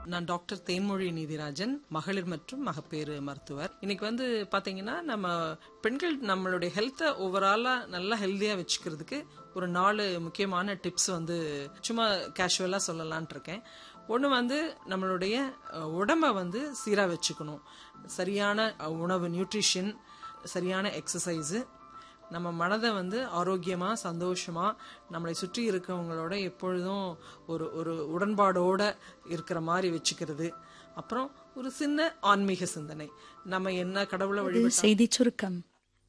நான் டாக்டர் தேன்மொழி நீதிராஜன் மகளிர் மற்றும் மகப்பேறு மருத்துவர் இன்னைக்கு வந்து பாத்தீங்கன்னா நம்ம பெண்கள் நம்மளுடைய ஹெல்த்தை ஓவராலா நல்லா ஹெல்தியா வச்சுக்கிறதுக்கு ஒரு நாலு முக்கியமான டிப்ஸ் வந்து சும்மா கேஷுவலா சொல்லலான் இருக்கேன் ஒன்று வந்து நம்மளுடைய அஹ், உடம்ப வந்து சீராக வச்சுக்கணும் சரியான அஹ், உணவு நியூட்ரிஷன் சரியான எக்ஸசைஸு நம்ம மனதை வந்து ஆரோக்கியமா சந்தோஷமா நம்மளை சுற்றி இருக்கவங்களோட எப்பொழுதும் ஒரு ஒரு உடன்பாடோட இருக்கிற மாதிரி வச்சுக்கிறது அப்புறம் ஒரு சின்ன ஆன்மீக சிந்தனை நம்ம என்ன கடவுளை வழிபட்டு செய்திச் சுருக்கம்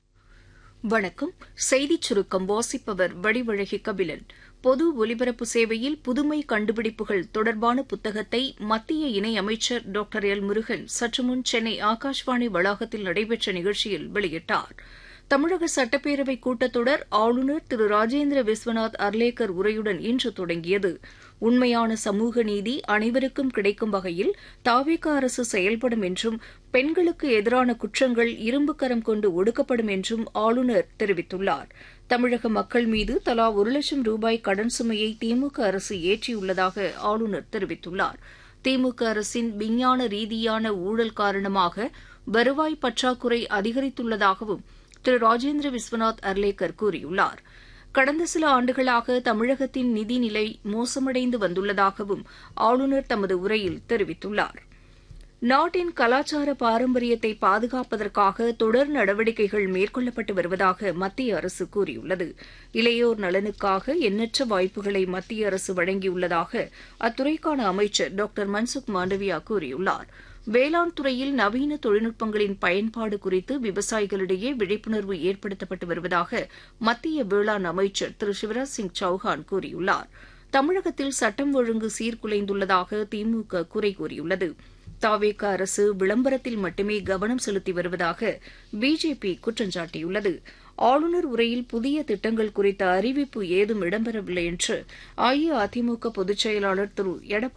வணக்கம் செய்திச் சுருக்கம் வாசிப்பவர் வடிவழகி கபிலன் பொது ஒலிபரப்பு சேவையில் புதுமை கண்டுபிடிப்புகள் தொடர்பான புத்தகத்தை மத்திய இணை அமைச்சர் டாக்டர் எல் முருகன் சற்றுமுன் சென்னை ஆகாஷ்வாணி வளாகத்தில் நடைபெற்ற நிகழ்ச்சியில் வெளியிட்டார் தமிழக சட்டப்பேரவை கூட்டத்தொடர் ஆளுநர் திரு ராஜேந்திர விஸ்வநாத் அர்லேக்கர் உரையுடன் இன்று தொடங்கியது உண்மையான சமூக நீதி அனைவருக்கும் கிடைக்கும் வகையில் தாவேக அரசு செயல்படும் என்றும் பெண்களுக்கு எதிரான குற்றங்கள் இரும்பு கரம் கொண்டு ஒடுக்கப்படும் என்றும் ஆளுநர் தெரிவித்துள்ளார் தமிழக மக்கள் மீது தலா ஒரு லட்சம் ரூபாய் கடன் சுமையை திமுக அரசு ஏற்றியுள்ளதாக ஆளுநர் தெரிவித்துள்ளார் திமுக அரசின் விஞ்ஞான ரீதியான ஊழல் காரணமாக வருவாய் பற்றாக்குறை அதிகரித்துள்ளதாகவும் திரு ராஜேந்திர விஸ்வநாத் அர்லேக்கர் கூறியுள்ளார் கடந்த சில ஆண்டுகளாக தமிழகத்தின் நிதிநிலை மோசமடைந்து வந்துள்ளதாகவும் ஆளுநர் தமது உரையில் தெரிவித்துள்ளார் நாட்டின் கலாச்சார பாரம்பரியத்தை பாதுகாப்பதற்காக தொடர் நடவடிக்கைகள் மேற்கொள்ளப்பட்டு வருவதாக மத்திய அரசு கூறியுள்ளது இளையோர் நலனுக்காக எண்ணற்ற வாய்ப்புகளை மத்திய அரசு வழங்கியுள்ளதாக அத்துறைக்கான அமைச்சர் டாக்டர் மன்சுக் மாண்டவியா கூறியுள்ளார் வேளாண் துறையில் நவீன தொழில்நுட்பங்களின் பயன்பாடு குறித்து விவசாயிகளிடையே விழிப்புணர்வு ஏற்படுத்தப்பட்டு வருவதாக மத்திய வேளாண் அமைச்சர் திரு சிவராஜ் சிங் சௌஹான் கூறியுள்ளார் தமிழகத்தில் சட்டம் ஒழுங்கு சீர்குலைந்துள்ளதாக திமுக குறை கூறியுள்ளது தாவேக அரசு விளம்பரத்தில் மட்டுமே கவனம் செலுத்தி வருவதாக பிஜேபி குற்றம் சாட்டியுள்ளது ஆளுநர் உரையில் புதிய திட்டங்கள் குறித்த அறிவிப்பு ஏதும் இடம்பெறவில்லை என்று அஇஅதிமுக பொதுச் செயலாளர் திரு எடப்பாடி